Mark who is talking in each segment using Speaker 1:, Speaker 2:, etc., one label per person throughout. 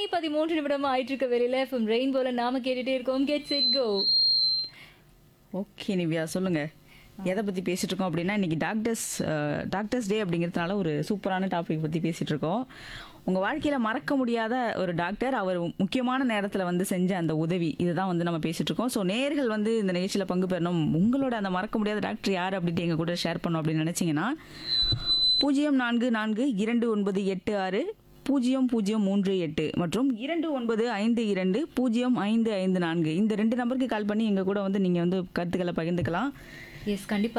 Speaker 1: பதிமூன்று நிமிடம் ஆயிட்டு இருக்க வெளியில எஃப்எம் ரெயின்போல நாம கேட்டுட்டே இருக்கோம் get set go
Speaker 2: okay Nivya சொல்லுங்க எதை பத்தி பேசிட்டு இருக்கோம் அப்படின்னா இன்னைக்கு டாக்டர்ஸ் டாக்டர்ஸ் டே அப்படிங்கிறதுனால ஒரு சூப்பரான டாபிக் பத்தி பேசிட்டு இருக்கோம் உங்க வாழ்க்கையில மறக்க முடியாத ஒரு டாக்டர் அவர் முக்கியமான நேரத்துல வந்து செஞ்ச அந்த உதவி இதுதான் வந்து நம்ம பேசிட்டு இருக்கோம் ஸோ நேர்கள் வந்து இந்த நிகழ்ச்சியில பங்கு பெறணும் உங்களோட அந்த மறக்க முடியாத டாக்டர் யார் அப்படின்ட்டு எங்க கூட ஷேர் பண்ணோம் அப்படின்னு நினைச்சீங்கன்னா பூஜ்ஜியம் நான்கு நான்கு இரண்டு ஒன்பது எட்டு ஆறு பூஜ்ஜியம் பூஜ்ஜியம் மூன்று எட்டு மற்றும் இரண்டு ஒன்பது ஐந்து இரண்டு பூஜ்ஜியம் ஐந்து ஐந்து நான்கு இந்த ரெண்டு நம்பருக்கு கால் பண்ணி எங்க கூட வந்து நீங்க வந்து கருத்துக்களை பகிர்ந்துக்கலாம்
Speaker 1: எஸ் கண்டிப்பா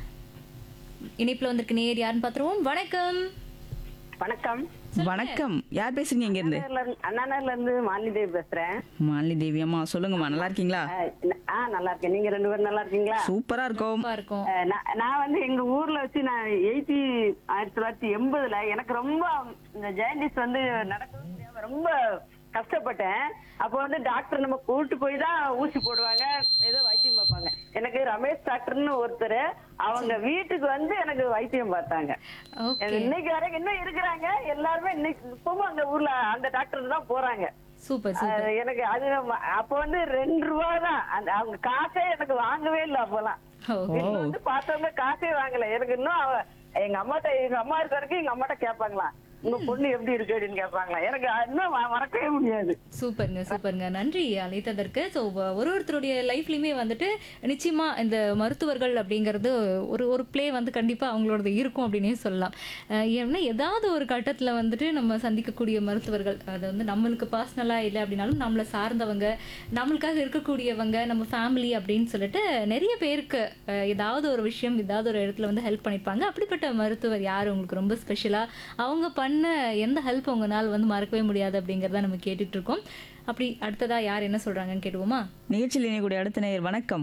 Speaker 1: இணைப்புல வந்திருக்க நேர் யாருன்னு பாத்துருவோம் வணக்கம்
Speaker 3: வணக்கம்
Speaker 2: வணக்கம் யார் பேசுறீங்க இங்க இருந்து
Speaker 3: அண்ணாநகர்ல இருந்து- அண்ணாநகர்ல இருந்து மாலிதேவி பேசுறேன்
Speaker 2: மாலினி தேவி அம்மா சொல்லுங்கம்மா நல்லா இருக்கீங்களா
Speaker 3: அஹ் ந- ஆ நல்லா இருக்கேன் நீங்க ரெண்டு பேரும் நல்லா இருக்கீங்களா
Speaker 2: சூப்பரா இருக்கோம்
Speaker 1: சூப்பரா இருக்கும்
Speaker 3: அஹ் நான் நான் வந்து எங்க ஊர்ல வச்சு நான் எயிட்டி ஆயிரத்தி தொள்ளாயிரத்தி எண்பதுல எனக்கு ரொம்ப இந்த ஜெயண்டிஸ் வந்து நடக்கவே முடியாம ரொம்ப கஷ்டப்பட்டேன் அப்போ வந்து டாக்டர் நம்ம கூட்டு போய் தான் ஊசி போடுவாங்க ஏதோ வைத்தியம் பார்ப்பாங்க எனக்கு ரமேஷ் டாக்டர்னு ஒருத்தர் அவங்க வீட்டுக்கு வந்து எனக்கு வைத்தியம் பார்த்தாங்க
Speaker 1: ஓகே
Speaker 3: இன்னைக்கு வரைக்கும் இன்னும் இருக்கிறாங்க எல்லாருமே இன்னைக்கு இப்பவும் அந்த ஊர்ல அந்த டாக்டர் தான் போறாங்க
Speaker 1: சூப்பர் சூப்பர்
Speaker 3: அது எனக்கு அது நம்ம- அப்ப வந்து ரெண்டு ரூபா தான் அந்த அவங்க காசே எனக்கு வாங்கவே இல்லை அப்பெல்லாம்
Speaker 1: ஓ
Speaker 3: வீட்டுல வந்து பார்த்தவங்க காசே வாங்கல எனக்கு இன்னும் அவ எங்க அம்மாட்ட எங்க அம்மா இருக்க வரைக்கும் எங்க அம்மாட்ட கேட்பாங்களா உங்க பொண்ணு எப்படி இருக்கு அப்படின்னு கேட்பாங்களா எனக்கு அது இன்னும் ம- மறக்கவே முடியாது
Speaker 1: சூப்பருங்க சூப்பருங்க நன்றி அழைத்ததற்கு ஸோ ஒரு ஒருத்தருடைய லைஃப்லையுமே வந்துட்டு நிச்சயமா இந்த மருத்துவர்கள் அப்படிங்கிறது ஒரு ஒரு ப்ளே வந்து கண்டிப்பாக அவங்களோடது இருக்கும் அப்படின்னே சொல்லலாம் அஹ் ஏன்னா ஏதாவது ஒரு கட்டத்தில் வந்துட்டு நம்ம சந்திக்கக்கூடிய மருத்துவர்கள் அது வந்து நம்மளுக்கு பர்சனலாக இல்லை அப்படின்னாலும் நம்மளை சார்ந்தவங்க நம்மளுக்காக இருக்கக்கூடியவங்க நம்ம ஃபேமிலி அப்படின்னு சொல்லிட்டு நிறைய பேருக்கு அஹ் ஏதாவது ஒரு விஷயம் ஏதாவது ஒரு இடத்துல வந்து ஹெல்ப் பண்ணியிருப்பாங்க அப்படிப்பட்ட மருத்துவர் யார் உங்களுக்கு ரொம்ப ஸ்பெஷலாக அவங்க பண்ண எந்த ஹெல்ப் உங்களால் வந்து மறக்கவே முடியாது அப்படிங்கிறத நம்ம கேட்டுட்டு இருக்கோம் அப்படி அடுத்ததா யார் என்ன சொல்றாங்கன்னு கேட்டுவோமா
Speaker 2: நிகழ்ச்சியில் இணையக்கூடிய அடுத்த நேயர் வணக்கம்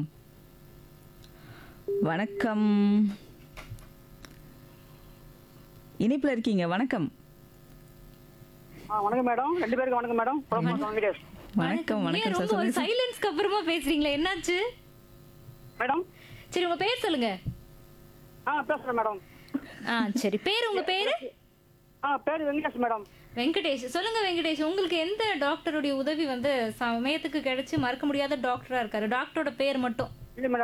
Speaker 2: வணக்கம் இணைப்புல இருக்கீங்க வணக்கம்
Speaker 3: வணக்கம் மேடம் ரெண்டு பேருக்கு வணக்கம் மேடம்
Speaker 2: வணக்கம் வணக்கம்
Speaker 1: ஏன்
Speaker 2: சார்
Speaker 1: ரொம்ப ஒரு
Speaker 2: சொல்லுங்க சார்.
Speaker 1: சைலன்ஸ்க்கு அப்புறமா பேசுறீங்களா என்னாச்சு
Speaker 3: மேடம்
Speaker 1: சரி உங்க பேர் சொல்லுங்க
Speaker 3: ஆ பேசுறேன் மேடம்
Speaker 1: ஆ சரி பேர் உங்க பேரு
Speaker 3: ஆ பேரு வெங்கடேஷ் மேடம்
Speaker 1: வெங்கடேஷ் சொல்லுங்க வெங்கடேஷ் உங்களுக்கு எந்த டாக்டருடைய உதவி வந்து சமயத்துக்கு கிடைச்சு மறக்க முடியாத டாக்டரா இருக்காரு டாக்டரோட பேர் மட்டும்
Speaker 3: இல்ல மேடம்